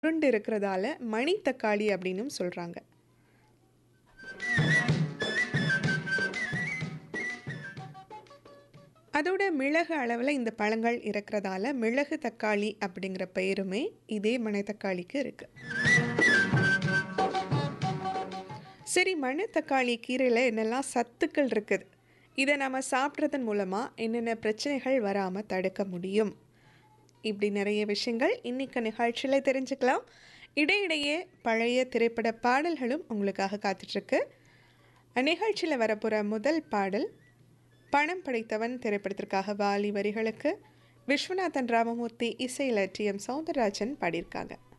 உருண்டு இருக்கிறதால மணித்தக்காளி அப்படின்னும் சொல்றாங்க. அதோட மிளகு அளவுல இந்த பழங்கள் இருக்கிறதால, மிளகு தக்காளி அப்படிங்கிற பெயருமே இதே மணத்தக்காளிக்கு இருக்கு. சரி மணத்தக்காளி கீரையில என்னெல்லாம் சத்துக்கள் இருக்குது? இத நம்ம சாப்பிடுறதன் மூலமா என்னென்ன பிரச்சனைகள் வராம தடுக்க முடியும்? இப்படி நிறைய விஷயங்கள் இன்னைக்கு நிகழ்ச்சியில தெரிஞ்சுக்கலாம். இடையிடையே பழைய திரைப்பட பாடல்களும் உங்களுக்காக காத்துட்ருக்கு. நிகழ்ச்சியில வரப்போற முதல் பாடல், பணம் படைத்தவன் திரைப்படத்திற்காக வாலி வரிகளுக்கு விஸ்வநாதன் ராமமூர்த்தி இசையில டி. எம். சௌந்தரராஜன் பாடியிருக்காங்க.